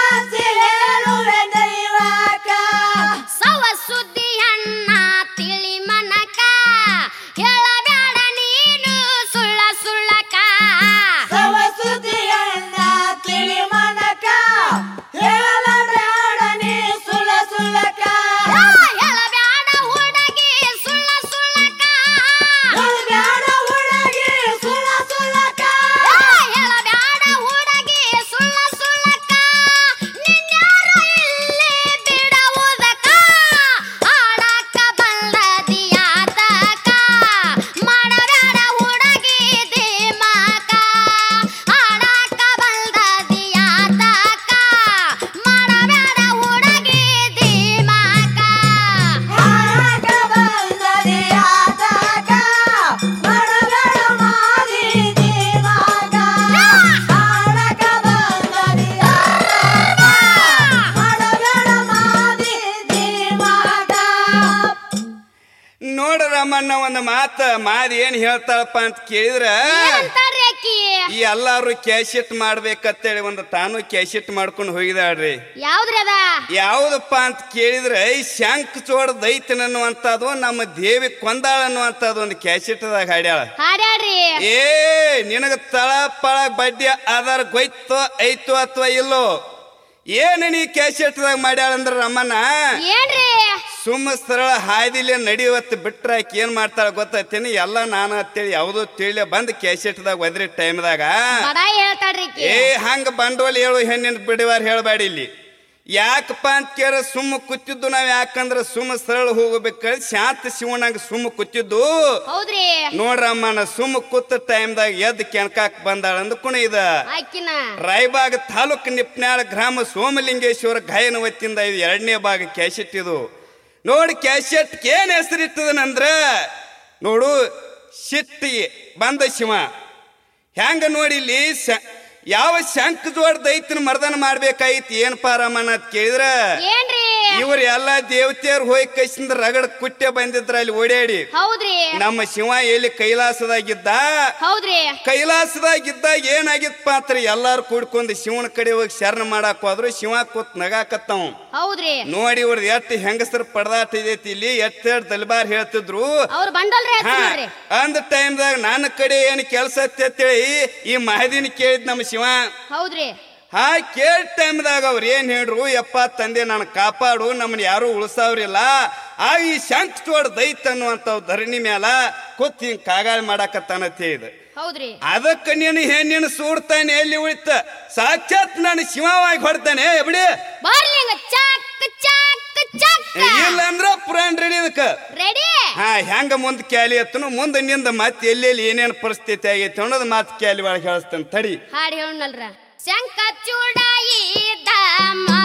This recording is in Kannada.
ಜಾಸ್ತಿ ಹೇಳುವೆ ದೈವಕ ಸವ ಸುದ್ದಿ ಅಣ್ಣ ತಿಳಿ ಮನಕ ಹೇಳಬೇಡ ನೀನು ಸುಳ್ಳ ಸುಳ್ಳಕ ಸವ ಸುದ್ದಿಯನ್ನ ತಿಳಿ ಮನಕ ಹೇಳಬೇಡ ನೀ ಸುಳ್ಳ ಸುಳ್ಳಕ ಆ, ಹೇಳಬೇಡ ಹುಡುಗಿ ಸುಳ್ಳ ಸುಳ್ಳಕ ಹೇಳಬೇಡ ಹುಡುಗಿ ಸುಳ್ಳ ಸುಳ್ಳಕ ಆ, ಹೇಳಬೇಡ ಹುಡುಗಿ ಸುಳ್ಳ ಸುಳ್ಳಕ ನಿನ್ಯಾರು ಇಲ್ಲಿ ಬಿಡುವುದಕ ಆಡಕ ಬಂದದಿಯಾತಕ ಮಾಡಬೇಡ ಹುಡುಗಿ ದಿಮಾಕ ಆಡಕ ಬಂದದಿಯಾತಕ ಮಾಡಬೇಡ ಹುಡುಗಿ ದಿಮಾಕ ಹಾಡಕ ಬಂದದಿಯಾತಕ ಮಾಡಬೇಡ ಮಾರಿ ದಿಮಾಗ ಹಾಡಕ ಬಂದದಿಯಾತಕ ಮಾಡಬೇಡ ಮಾರಿ ದಿಮಾಗ ನೋಡ ರಾಮಣ್ಣ ಒಂದು ಮಾತ ಮಾದಿ ಏನ್ ಹೇಳ್ತಾಳಪ್ಪ ಅಂತ ಕೇಳಿದ್ರ ಏನಂತಾರ್ರಿ ಆಕಿ ಈ ಎಲ್ಲಾರು ಕ್ಯಾಶೆಟ್ ಮಾಡ್ಬೇಕಂತೇಳಿ ಒಂದು ತಾನು ಕ್ಯಾಶೆಟ್ ಮಾಡ್ಕೊಂಡು ಹೋಗಿದಾಳ್ರಿ ಯಾವ್ದ್ರಿ ಅದ ಯಾವುದಪ್ಪ ಅಂತ ಕೇಳಿದ್ರೆ ಈ ಶಂಕ್ ಚೋಡ ದೈತನ್ ಅನ್ನುವಂಥದ್ದು ನಮ್ಮ ದೇವಿ ಕೊಂದಾಳ ಅನ್ನುವಂಥದ್ದು ಒಂದು ಕ್ಯಾಸೆಟ್ದಾಗ ಹಾಡ್ಯಾಳ ಹಾಡ್ಯಾಡ್ರಿ ಏ ನಿನಗ ತಳ ಪಳ ಬಡ್ಡಿ ಆಧಾರ ಗೊಯ್ತೋ ಐತೋ ಅಥವಾ ಇಲ್ಲೋ ಏನು ನೀ ಕ್ಯಾಸೆಟ್ದಾಗ ಮಾಡ್ಯಾಳ ಅಂದ್ರ ರಮಣ್ಣ ಏನ್ರಿ ಸುಮ್ಮ ಸರಳ ಹಾದಿಲೆ ನಡೆಯುವತ್ತು ಬಿಟ್ರ ಆಕಿ ಏನ್ ಮಾಡ್ತಾಳ ಗೊತ್ತೈತೇನಿ ಎಲ್ಲ ನಾನು ಅಂತೇಳಿ ಯಾವುದೋ ತಿಳಿ ಬಂದ್ ಕ್ಯಾಸೆಟ್ದಾಗ ಒದ್ರಿ ಟೈಮ್ದಾಗ ಬಡಾಯಿ ಹೇಳ್ತಾಳ್ರಿ ಆಕಿ ಏ ಹಂಗ ಬಂಡವಾಳ ಹೇಳು ಹೆಣ್ಣಿನ ಬಿಡಿವಾರ ಹೇಳಬೇಡಿ ಇಲ್ಲಿ ಯಾಕಪ್ಪ ಅಂತ ಕೇಳ ಸುಮ್ಮ ಕೂತಿದ್ದು ನಾವ್ ಯಾಕಂದ್ರ ಸುಮ್ಮ ಸರಳ ಹೋಗ್ಬೇಕು ಶಾಂತ ಶಿವನಂಗ ಸುಮ್ಮ ಕೂತಿದ್ದು ಹೌದ್ರಿ ನೋಡ್ರಮ್ಮನ ಸುಮ್ಮ ಕೂತ ಟೈಮ್ದಾಗ ಎದ್ದು ಕೆಣಕಾಕ್ ಬಂದಾಳ ಅಂದ್ಕುಣ ಇದ ಆಕಿನ ರಾಯಬಾಗ ತಾಲೂಕು ನಿಪ್ನಾಳ ಗ್ರಾಮ ಸೋಮಲಿಂಗೇಶ್ವರ ಗಾಯನ ವತಿಯಿಂದ ಇದು ಎರಡನೇ ಭಾಗ ಕ್ಯಾಸೆಟ್ ಇದು ನೋಡಿ ಕ್ಯಾಸೆಟ್ ಏನ್ ಹೆಸರಿಟ್ಟದನಂದ್ರ ನೋಡು ಶಿಟ್ಟಿ ಬಂದ ಶಿವ ಹೆಂಗ ನೋಡಿ ಇಲ್ಲಿ ಶ- ಯಾವ ಶಂಕ ಜೋಡ್ ದೈತನ ಮರ್ದನ ಮಾಡ್ಬೇಕಾಯ್ತು ಏನ್ ಪಾರಮ್ಮನ ಅಂತ ಕೇಳಿದ್ರ ಏನ್ರಿ ಇವ್ರ ಎಲ್ಲಾ ದೇವತೆಯರು ಹೋಗಿ ಕೈಸಿಂದ ರಗಡ ಕುಟ್ಟೆ ಬಂದಿದ್ರ ಅಲ್ಲಿ ಓಡಾಡಿ ಹೌದ್ರಿ ನಮ್ಮ ಶಿವ ಎಲ್ಲಿ ಕೈಲಾಸದಾಗಿದ್ದ ಹೌದ್ರಿ ಕೈಲಾಸದಾಗಿದ್ದಾಗ ಏನಾಗಿತ್ತಪ್ಪ ಅಂತ ಎಲ್ಲಾರು ಕೂಡ್ಕೊಂಡು ಶಿವನ ಕಡೆ ಹೋಗಿ ಶರಣ ಮಾಡಾಕ್ ಹೋದ್ರು ಶಿವ ಕೂತ್ ನಗಾಕತ್ತವ್ ಹೌದ್ರಿ ನೋಡಿ ಇವ್ರದ್ ಎಷ್ಟ್ ಹೆಂಗಸರ ಪಡದಾಟ ಇದೈತಿ ಇಲ್ಲಿ ಎಷ್ಟ್ ದಲ್ಬಾರ್ ಹೇಳ್ತಿದ್ರು ಅವ್ರ ಬಂಡಲ್ರಿ ಹಾ ನೋಡ್ರಿ ಅಂದ ಟೈಮ್ದಾಗ ನನ್ನ ಕಡೆ ಏನ್ ಕೆಲಸ ಅಂತೇಳಿ ಈ ಮಹದಿನ ಕೇಳಿದ್ ನಮ್ಮ ಶಿವ ಹೌದ್ರಿ ಹಾ ಕೇಳ್ ಟೈಮ್ದಾಗ ಅವ್ರ ಏನ್ ಹೇಳ್ರು ಯಪ್ಪ ತಂದೆ ನಾನು ಕಾಪಾಡು ನಮ್ಮನ್ನ ಯಾರು ಉಳಿಸಾವ್ರಿಲ್ಲ ಆ ಈ ಶಂಕ್ ಚೋಡ್ ದೈತ್ ಅನ್ನುವಂಥವ್ ಧರಣಿ ಮ್ಯಾಲ ಕೂತ್ ಹಿಂಗ್ ಕಾಗಾಳ ಮಾಡಾಕತ್ತಾನಂತ ಹೇಳಿದ ಹೌದ್ರಿ ಅದಕ್ಕೆ ನೀನು ಹೆಣ್ಣಿನ ಸೂಡ್ತಾನೆ ಎಲ್ಲಿ ಉಳಿತ ಸಾಕ್ಷಾತ್ ನಾನು ಶಿವವಾಗಿ ಹೊಡ್ತಾನೆ ಬಿಡಿ ಬರ್ಲಿ ಹಂಗ ಚಾಕ್ ಚಾಕ್ ಚಾಕ್ ಇಲ್ಲ ಅಂದ್ರ ಪುರಾಣ ರೆಡಿ ಇದಕ್ಕ ರೆಡಿ ಹಾ ಹೆಂಗ ಮುಂದ್ ಕ್ಯಾಲಿ ಎತ್ತನು ಮುಂದೆ ನಿಂದ ಮತ್ತೆ ಎಲ್ಲೆಲ್ಲಿ ಏನೇನ್ ಪರಿಸ್ಥಿತಿ ಆಗೈತಿ ಅನ್ನೋದು ಮಾತು ಕ್ಯಾಲಿ ಒಳಗೆ ಹೇಳಿಸ್ತೇನೆ ತಡಿ ಹಾಡಿ ಹೇಳಲ್ರ ಶಂಕ ಚೂಡಾಯಿ ದಮ